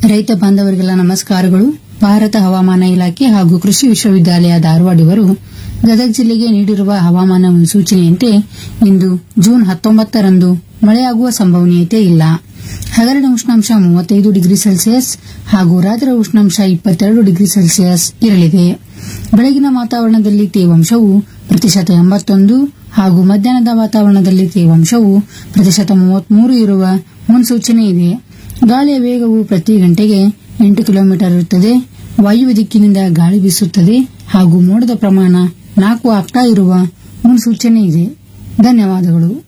ರೈತ ಬಾಂಧವರಿಗೆಲ್ಲ ನಮಸ್ಕಾರಗಳು ಭಾರತ ಹವಾಮಾನ ಇಲಾಖೆ ಹಾಗೂ ಕೃಷಿ ವಿಶ್ವವಿದ್ಯಾಲಯ ಧಾರವಾಡ ಇವರು ಗದಗ ಜಿಲ್ಲೆಗೆ ನೀಡಿರುವ ಹವಾಮಾನ ಮುನ್ಸೂಚನೆಯಂತೆ ಇಂದು ಜೂನ್ ಹತ್ತೊಂಬತ್ತರಂದು ಮಳೆಯಾಗುವ ಸಂಭವನೀಯತೆ ಇಲ್ಲ ಹಗಲಿನ ಉಷ್ಣಾಂಶ ಮೂವತ್ತೈದು ಡಿಗ್ರಿ ಸೆಲ್ಸಿಯಸ್ ಹಾಗೂ ರಾತ್ರಿ ಉಷ್ಣಾಂಶ ಇಪ್ಪತ್ತೆರಡು ಡಿಗ್ರಿ ಸೆಲ್ಸಿಯಸ್ ಇರಲಿದೆ ಬೆಳಗಿನ ವಾತಾವರಣದಲ್ಲಿ ತೇವಾಂಶವು ಪ್ರತಿಶತ ಎಂಬತ್ತೊಂದು ಹಾಗೂ ಮಧ್ಯಾಹ್ನದ ವಾತಾವರಣದಲ್ಲಿ ತೇವಾಂಶವು ಪ್ರತಿಶತ ಮೂವತ್ಮೂರು ಇರುವ ಮುನ್ಸೂಚನೆ ಇದೆ ಗಾಳಿಯ ವೇಗವು ಪ್ರತಿ ಗಂಟೆಗೆ ಎಂಟು ಕಿಲೋಮೀಟರ್ ಇರುತ್ತದೆ ವಾಯುವ್ಯ ದಿಕ್ಕಿನಿಂದ ಗಾಳಿ ಬೀಸುತ್ತದೆ ಹಾಗೂ ಮೋಡದ ಪ್ರಮಾಣ ನಾಲ್ಕು ಆಗ್ತಾ ಇರುವ ಮುನ್ಸೂಚನೆ ಇದೆ ಧನ್ಯವಾದಗಳು